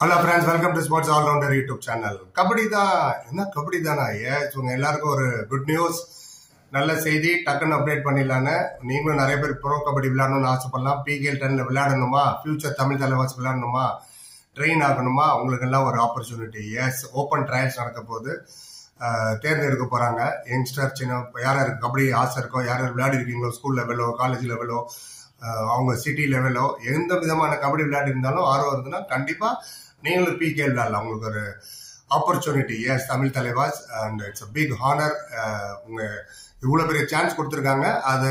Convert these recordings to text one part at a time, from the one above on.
hello friends welcome to sports allrounder YouTube channel kabaddi தான் என்ன கபடி தானா ஏ உங்க எல்லாருக்கும் ஒரு குட் நியூஸ் நல்ல செய்தி டக்குன்னு அப்டேட் பண்ணிடலான்னு நீங்களும் நிறைய பேர் ப்ரோ கபடி விளையாடணும்னு ஆசைப்படலாம் பிகேல் டென்ல விளையாடணுமா ஃபியூச்சர் தமிழ் தலைவாஸ் விளையாடணுமா ட்ரெயின் ஆகணுமா உங்களுக்கு எல்லாம் ஒரு ஆப்பர்ச்சுனிட்டி எஸ் ஓப்பன் ட்ரையல்ஸ் நடக்க போது அஹ், தேர்ந்தெடுக்க போறாங்க யங்ஸ்டர் சின்ன யார் யாருக்கு கபடி ஆசை இருக்கோ யார் யார் விளையாடி இருக்கீங்களோ ஸ்கூல் லெவலோ காலேஜ் லெவலோ அவங்க சிட்டி லெவலோ எந்த விதமான கபடி விளையாடி இருந்தாலும் ஆர்வம் இருந்ததுன்னா கண்டிப்பா நீங்களும் பிகே விளையாடலாம் உங்களுக்கு ஒரு opportunity yes Tamil Thalaivas and it's big honour உங்க இவ்வளவு பெரிய சான்ஸ் கொடுத்துருக்காங்க அதை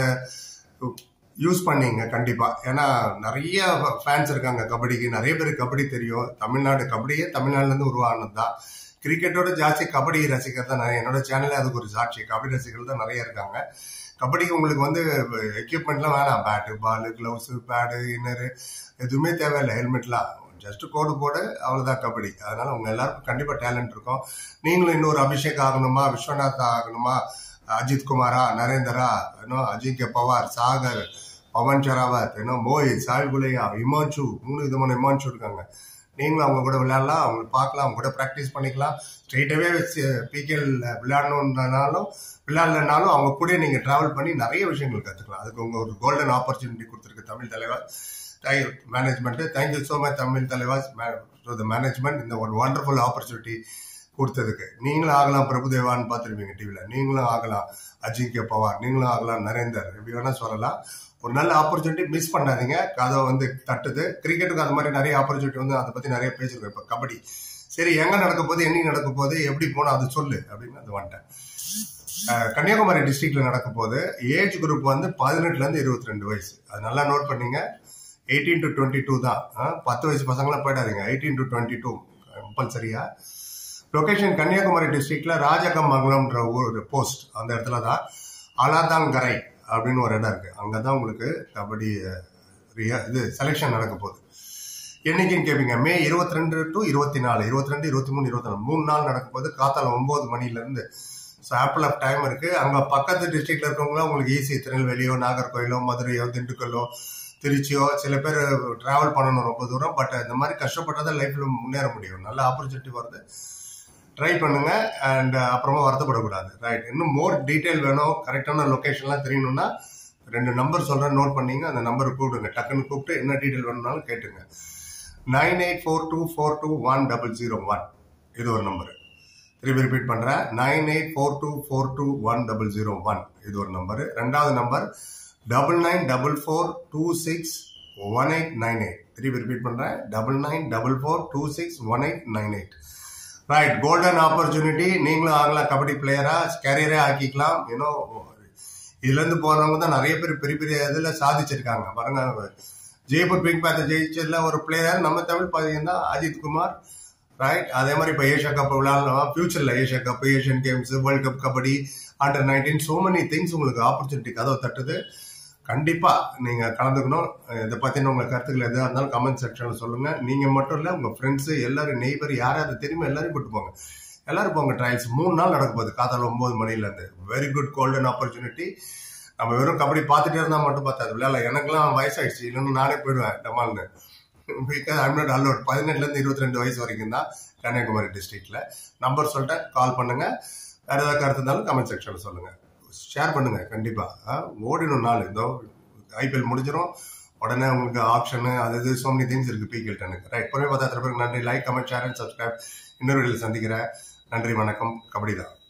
யூஸ் பண்ணீங்க கண்டிப்பா ஏன்னா நிறைய ஃபேன்ஸ் இருக்காங்க கபடிக்கு நிறைய பேர் கபடி தெரியும் தமிழ்நாடு கபடியே தமிழ்நாடுல இருந்து உருவானது தான் கிரிக்கெட்டோட ஜாஸ்தி கபடி ரசிகர் தான் நிறைய என்னோட சேனல்ல அதுக்கு ஒரு சாட்சி கபடி ரசிகர்கள் தான் நிறைய இருக்காங்க கபடிக்கு உங்களுக்கு வந்து எக்யூப்மெண்ட்லாம் வேணாம் bat ball gloves pad inner எதுவுமே தேவையில்லை ஹெல்மெட்லாம் ஜஸ்ட் கோடு போடு அவ்வளவுதான் கபடி அதனால உங்க எல்லாருக்கும் கண்டிப்பா டேலண்ட் இருக்கும் நீங்களும் இன்னொரு அபிஷேக் ஆகணுமா விஸ்வநாத் ஆகணுமா அஜித் குமாரா நரேந்திரா இன்னும் அஜிங்க பவார் சாகர் பவன் ஷராவத் இன்னும் மோஹித் சால்குலையா இமான்சு மூணு விதமான இமான்சு இருக்காங்க நீங்களும் அவங்க கூட விளையாடலாம் அவங்க பார்க்கலாம் அவங்க கூட ப்ராக்டிஸ் பண்ணிக்கலாம் ஸ்ட்ரெயிட்டாகவே பிகேல் விளையாடணுன்றனாலும் விளையாடலனாலும் அவங்க கூட நீங்க டிராவல் பண்ணி நிறைய விஷயங்கள் கத்துக்கலாம் அதுக்கு உங்க ஒரு கோல்டன் ஆப்பர்ச்சுனிட்டி கொடுத்துருக்கு தமிழ் தலைவர் management thank you so much Tamil Thalaivas the management இந்த ஒரு வண்டர்ஃபுல் ஆப்பர்ச்சுனிட்டி கொடுத்ததுக்கு நீங்களும் ஆகலாம் பிரபுதேவான்னு பார்த்துருப்பீங்க டிவியில் நீங்களும் ஆகலாம் அஜிங்கிய பவார் நீங்களும் ஆகலாம் நரேந்தர் எப்படி வேணா சொல்லலாம் ஒரு நல்ல ஆப்பர்ச்சுனிட்டி மிஸ் பண்ணாதீங்க கதை வந்து தட்டுது கிரிக்கெட்டுக்கு அது மாதிரி நிறைய ஆப்பர்ச்சுனிட்டி வந்து அதை பற்றி நிறைய பேசிருக்கோம் இப்போ கபடி சரி எங்க நடக்க போகுது என்னைக்கு நடக்க போகுது எப்படி போனா அது சொல்லு அப்படின்னு அது வந்துட்டேன் அஹ் கன்னியாகுமரி டிஸ்ட்ரிக்ட்ல நடக்க போது ஏஜ் குரூப் வந்து பதினெட்டுல இருந்து இருபத்தி ரெண்டு வயசு அது நல்லா நோட் பண்ணீங்க எயிட்டீன் டு டுவெண்ட்டி டூ தான் அஹ் பத்து வயசு பசங்களாம் போயிடாதீங்க எயிட்டீன் டு டுவெண்ட்டி டூ கம்பல்சரியா லொகேஷன் கன்னியாகுமரி டிஸ்ட்ரிக்ட்ல ராஜகமங்கலம்ன்ற ஊர் போஸ்ட் அந்த இடத்துல தான் அலாதாங்கரை அப்படின்னு ஒரு இடம் இருக்கு அங்கதான் உங்களுக்கு கபடி அஹ், ரியா- இது செலெக்ஷன் நடக்க போகுது என்னைக்குன்னு கேட்பீங்க மே இருபத்தி ரெண்டு டு இருபத்தி நாலு இருபத்தி ரெண்டு இருபத்தி மூணு இருபத்தி நாலு மூணு நாள் நடக்கும் போது காத்தால ஒன்பது மணில இருந்து ஸோ ஆப்பிள் ஆஃப் டைம் இருக்கு அங்க பக்கத்து டிஸ்ட்ரிக்ட்ல இருக்கவங்களாம் உங்களுக்கு ஈஸி திருநெல்வேலியோ நாகர்கோயிலோ மதுரையோ திண்டுக்கல்லோ திருச்சியோ சில பேர் டிராவல் பண்ணணும் ரொம்ப தூரம் பட் இந்த மாதிரி கஷ்டப்பட்டதான் லைஃப்ல முன்னேற முடியும் நல்ல ஆப்பர்ச்சுனிட்டி வருது ட்ரை பண்ணுங்க அண்ட் அப்புறமா வருத்தப்படக்கூடாது ரைட் இன்னும் மோர் டீடைல் வேணும் கரெக்டான லொகேஷன்லாம் தெரியணும்னா ரெண்டு நம்பர் சொல்றேன் நோட் பண்ணீங்க அந்த நம்பர் கூப்பிடுங்க டக்குன்னு கூப்பிட்டு என்ன டீடைல் வேணும்னாலும் கேட்டுங்க nine eight four two four two one double zero one இது ஒரு நம்பர் திருப்பி ரிப்பீட் பண்றேன் nine eight four two four two one double zero one இது ஒரு நம்பர் ரெண்டாவது number double nine double four two six one eight nine eight திருப்பி repeat பண்றேன் double nine double four two six one eight nine eight right golden opportunity நீங்களும் ஆகலாம் கபடி பிளேயரா கேரியரே ஆக்கிக்கலாம் இன்னும் இதுல இருந்து போறவங்க தான் நிறைய பேர் பெரிய பெரிய இதுல சாதிச்சிருக்காங்க பாருங்க ஜெய்ப்பூர் பிங்க் பேத்த ஜெயிச்சதுல ஒரு பிளேயர் நம்ம தமிழ் பார்த்தீங்கன்னா அஜித் குமார் ரைட் அதே மாதிரி இப்போ ஏஷியா கப் விளையாடலாம் ஃபியூச்சர்ல Asia cup Asian games world cup kabaddi under nineteen so many things உங்களுக்கு ஆப்பர்ச்சுனிட்டி கதவை தட்டுது கண்டிப்பா நீங்க கலந்துக்கணும் இதை பத்தின உங்க கருத்துக்கள் எதாக இருந்தாலும் கமெண்ட் செக்ஷன்ல சொல்லுங்க நீங்க மட்டும் இல்ல உங்க ஃப்ரெண்ட்ஸ் எல்லாரும் நெய்பர் யார் யார் தெரியுமோ எல்லாரும் கூட்டு போங்க எல்லாரும் போங்க ட்ரையல்ஸ் மூணு நாள் நடக்க போகுது காத்தால ஒன்பது மணில இருந்து வெரி குட் கோல்டன் ஆப்பர்ச்சுனிட்டி நம்ம வெறும் கபடி பார்த்துட்டே இருந்தா மட்டும் பார்த்தாது விளையாட எனக்கெல்லாம் வயசாயிடுச்சு இல்லைன்னா நானே போயிடுவேன் டமால்னு பிகாஸ் ஐம் நாட் அலோட் பதினெட்டுல இருந்து இருபத்தி ரெண்டு வயசு வரைக்கும் தான் கன்னியாகுமரி டிஸ்ட்ரிக்ட்ல நம்பர் சொல்லிட்டேன் கால் பண்ணுங்க வேற ஏதாவது கருத்து இருந்தாலும் கமெண்ட் செக்ஷன்ல சொல்லுங்க ஷேர் பண்ணுங்க கண்டிப்பா ஆ, ஓடிடும் நாள் இதோ ஐபிஎல் முடிஞ்சிடும் உடனே உங்களுக்கு ஆப்ஷனு அது இது சோ மெனி திங்ஸ் இருக்கு பிகேல் டனுக்கு ரைட் பொறுமை பார்த்தா பேருக்கு நன்றி like comment share and subscribe இன்னொரு வீடியோவில் சந்திக்கிறேன் நன்றி வணக்கம் கபடி தான்